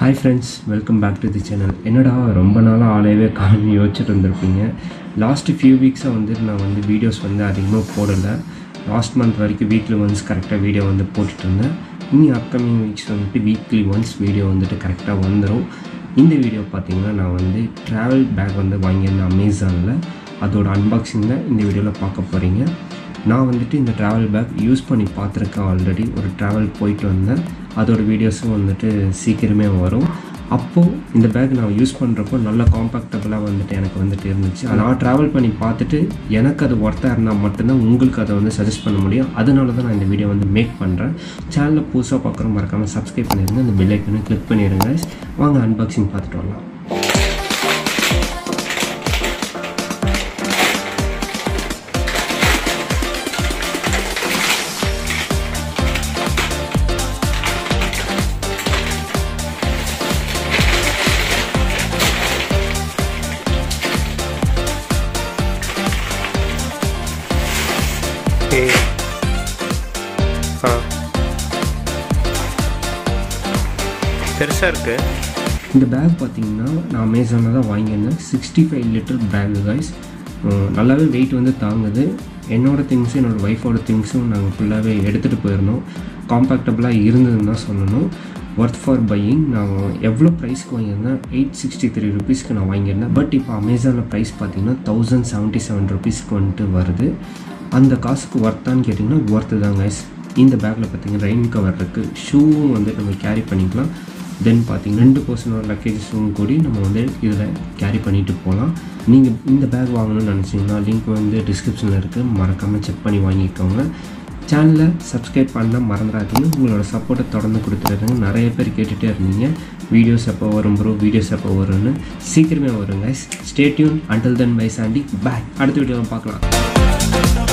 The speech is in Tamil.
hi friends welcome back to the channel என்னடா ரொம்ப நாளாக ஆளையவே காணும் யோசிச்சுட்டு இருந்திருப்பீங்க லாஸ்ட்டு ஃபியூ வீக்ஸாக வந்துட்டு நான் வந்து வீடியோஸ் வந்து அதிகமாக போடலை லாஸ்ட் மந்த் வரைக்கும் வீக்லி ஒன்ஸ் கரெக்டாக வீடியோ வந்து போட்டுட்டு இருந்தேன் இனி அப்கமிங் வீக்ஸ் வந்துட்டு வீக்லி ஒன்ஸ் வீடியோ வந்துட்டு கரெக்டாக வந்துடும் இந்த வீடியோ பார்த்தீங்கன்னா நான் வந்து ட்ராவல் பேக் வந்து வாங்கியிருந்தேன் அமேசானில் அதோட அன்பாக்சிங் தான் இந்த வீடியோவில் பார்க்க போகிறீங்க நான் வந்துட்டு இந்த ட்ராவல் பேக் யூஸ் பண்ணி பார்த்துருக்கேன் ஆல்ரெடி ஒரு ட்ராவல் போயிட்டு வந்தேன் அதோட வீடியோஸும் வந்துட்டு சீக்கிரமே வரும் அப்போது இந்த பேக் நான் யூஸ் பண்ணுறப்போ நல்ல காம்பேக்டபுளாக வந்துட்டு எனக்கு வந்துட்டு இருந்துச்சு நான் ட்ராவல் பண்ணி பார்த்துட்டு எனக்கு அது ஒர்த்தாக இருந்தால் மட்டும்தான் உங்களுக்கு அதை வந்து சஜஸ்ட் பண்ண முடியும் அதனால தான் நான் இந்த வீடியோ வந்து மேக் பண்ணுறேன் சேனலில் புதுசாக பார்க்குறோம் மறக்காமல் சப்ஸ்கிரைப் பண்ணிடுங்க அந்த பெல் ஐக்கனை கிளிக் பண்ணிடுங்க வாங்க அன்பாக்சிங் பார்த்துட்டு வரலாம் ஏய் ஆ பெருசாக இருக்கு இந்த பேக் பார்த்தீங்கன்னா நான் அமேசானில் தான் வாங்கியிருந்தேன் sixty five litre pack guys நல்லாவே வெயிட் வந்து தாங்குது என்னோடய திங்ஸும் என்னோடய ஒய்ஃபோட திங்ஸும் நாங்கள் ஃபுல்லாகவே எடுத்துகிட்டு போயிருந்தோம் காம்பேக்டபுளாக இருந்ததுன்னு தான் சொல்லணும் ஒர்த் ஃபார் பையிங் நான் எவ்வளோ ப்ரைஸ்க்கு வாங்கியிருந்தேன் எயிட் சிக்ஸ்டி த்ரீ ருபீஸ்க்கு நான் வாங்கியிருந்தேன் பட் இப்போ அமேசானில் ப்ரைஸ் பார்த்தீங்கன்னா தௌசண்ட் செவன்ட்டி செவன் ருபீஸ்க்கு வந்துட்டு வருது அந்த காசுக்கு ஒர்த்தான்னு கேட்டிங்கன்னா ஒர்த்து தான் கைஸ் இந்த பேக்கில் பார்த்தீங்கன்னா ரெயின் கவர் இருக்குது ஷூவும் வந்து நம்ம கேரி பண்ணிக்கலாம் தென் பார்த்தீங்கன்னா ரெண்டு பர்சனோட லக்கேஜஸும் கூடி நம்ம வந்து இதில் கேரி பண்ணிட்டு போகலாம் நீங்கள் இந்த பேக் வாங்கணும்னு நினச்சிங்கன்னா லிங்க் வந்து டிஸ்கிரிப்ஷனில் இருக்குது மறக்காமல் செக் பண்ணி வாங்கிக்கோங்க சேனலை சப்ஸ்கிரைப் பண்ண மறந்துடாதீங்க உங்களோட சப்போர்ட்டை தொடர்ந்து கொடுத்துருங்க நிறைய பேர் கேட்டுகிட்டே இருந்தீங்க வீடியோஸ் எப்போ வரும் ப்ரோ வீடியோஸ் எப்போ வரும்னு சீக்கிரமே வருங்க stay tuned until then bye Sandy back அடுத்த வீடியோவில் பார்க்கலாம்